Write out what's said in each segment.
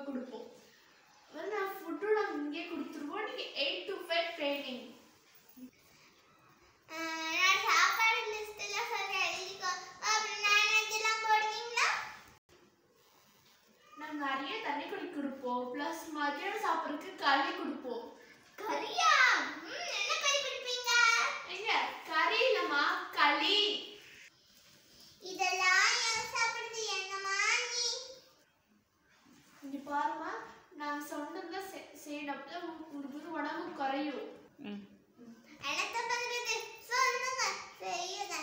கொடுப்போம் வந்து நான் ஃபுட்டும் நாங்கள் இங்கே கொடுத்துருவோம் நீங்கள் எயிட் டு ஃபைவ் ட்ரைனிங் நான் சாப்பாடு லிஸ்ட் எல்லாம் சொல்லி எழுதிக்கோ அப்புறம் நான் இதெல்லாம் போடுவீங்களா நாங்கள் நிறைய தண்ணி குடி கொடுப்போம் ப்ளஸ் மதியானம் சாப்பிட்றதுக்கு களி கொடுப்போம் கறியா ம், என்ன கறி பிடிப்பீங்க எங்க கறி இல்லைம்மா களி இதெல்லாம் எவன் சாப்பிடுறது என்னம்மா நீ இங்க பாருமா நான் சொன்னதுல செய்யணும் அப்பதான் உங்களுக்கு உடம்பு குறையும் என்னத்த பண்றது சொல்லுங்க செய்யுங்க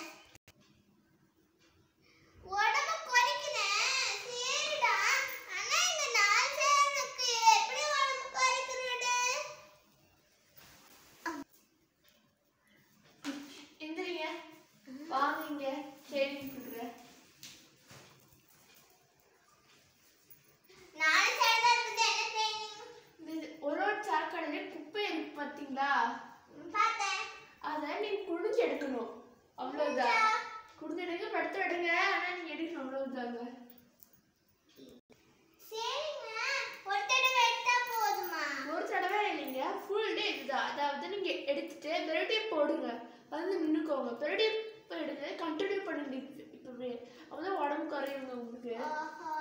உடம்பு குறைக்குதேன் சரிடா ஆனா இந்த நாள் சேர்ந்துக்கு எப்படி உடம்பு குறைக்கிறது எந்திரிங்க வாங்க இங்க ட்ரைனிங் கொடுக்குறேன் நாலு சேர்ந்தா இருக்குது என்ன ட்ரைனிங் இந்த ஒரு ஒரு சாக்கடையில குப்பை இருக்கு பாத்தீங்களா பார்த்தேன் அதை நீங்க குடிஞ்சு எடுக்கணும் அவ்வளவுதான் குடிஞ்சு எடுங்க படுத்து எடுங்க ஆனா நீங்க எடுக்கணும் அவ்வளவுதாங்க சரிங்க ஒரு தடவை எடுத்தா போதுமா ஒரு தடவை இல்லைங்க ஃபுல் டே இதுதான் அதாவது நீங்க எடுத்துட்டு மறுபடியும் போடுங்க வந்து நின்னுக்கோங்க மறுபடியும் இப்போ எடுங்க கண்டினியூ பண்ணுங்க இப்ப- இப்பவே அப்பதான் உடம்பு குறையுங்க உங்களுக்கு ஆஹா.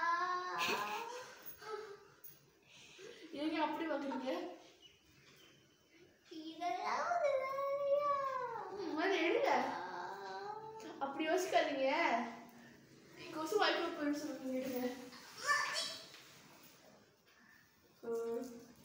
ஏங்க அப்படி வாங்குறீங்க இதெல்லாம் ஒரு வேலையா? ம், வந்து எடுங்க அப்படி யோசிக்காதீங்க கொசு வாய்ப்பு போயின்னு சொல்லுங்க எடுங்க ம்.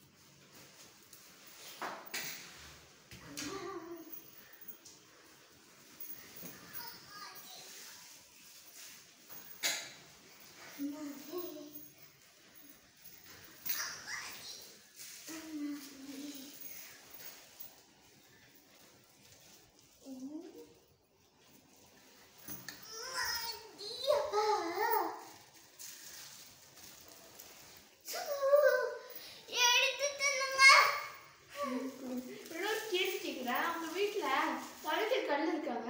இன்னொரு கேள்வி கேட்குறேன் உங்க வீட்ல வழுக்கை கல் இருக்காங்க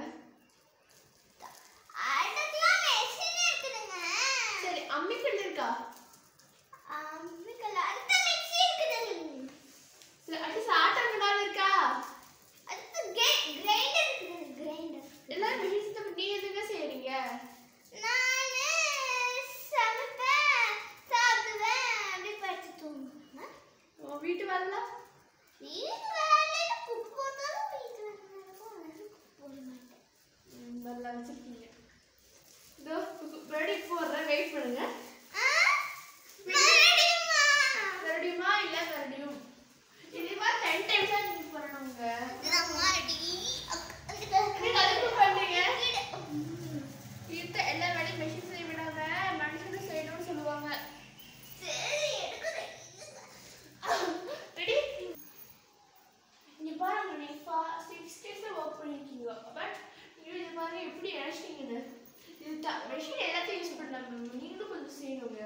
சரி அம்மிக்கல் இருக்கா சரி அட்லீஸ்ட் ஆட்டங்கடால் இருக்கா எல்லாரும் மிஷின் சிஸ்டம் நீ எதுங்க செய்றீங்க உன் வீட்டு வேலை வீட்டு வேலையில குப்பை போட்டாலும் வீட்டு வேலையில போட மாட்டேன் ம், நல்லா வச்சிருக்கீங்க இதோ ரெடி போடுறேன் வெயிட் பண்ணுங்க மறுபடியுமா இல்ல மறுபடியும் இதே மாதிரி டென் டைம்ஸ் தான் நீங்க பண்ணணுங்க நீங்க அதுக்கு பண்றீங்க இருக்க எல்லா வேலையும் மெஷின் செய்ய விடாம மனுஷனும் செய்யணும்னு சொல்லுவாங்க ரெடி இங்க பாருங்க நீங்க சிக்ஸ் டேஸ்ல ஒர்க் பண்ணிருக்கீங்க பட் நீங்க இது பாருங்க எப்படி இழைச்சிட்டீங்கன்னு இது மெஷின் எல்லாத்தையும் யூஸ் பண்ணாம நீங்களும் கொஞ்சம் செய்யணுங்க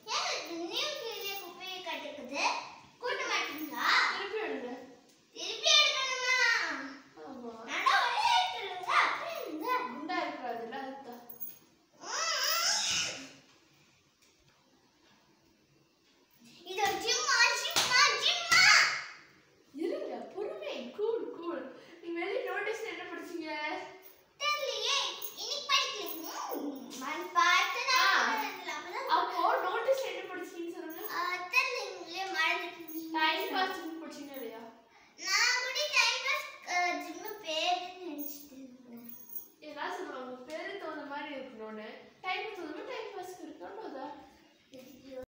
கூட்ட மாட்டீங்களா திருப்பி எடுங்க திருப்பி எடுக்கணுமா ஆமா நட ஒரே எடுத்துருங்க அப்படியே இருங்க குண்டா இருக்காதுல்ல அதுதான் இது ஜிம்மா ஜிம்மா ஜிம்மா இருங்க பொறுமை கூல் கூல் நீங்க வெளிய நோட்டீஸ் என்ன படிச்சீங்க தெரியலையே இன்னைக்கு படிக்கல மண் பார்த்து ஆ. நான் அப்பதான் அப்போ நோட்டீஸ் என்ன படிச்சீங்கன்னு சொல்லுங்க தெரியலைங்களே மறந்துட்டீங்க டைம் பாஸ் படிச்சீங்க இல்லையா நான் கூட டைம் பாஸ் ஜிம் பேர் நினைச்சிட்டு இருந்தேன் எல்லாம் சொல்லுவாங்க பேருக்கு தகுந்த மாதிரி இருக்கணும்னு டைம் தகுந்த மாதிரி டைம் பாஸ்க்கு இருக்கணும் அதான்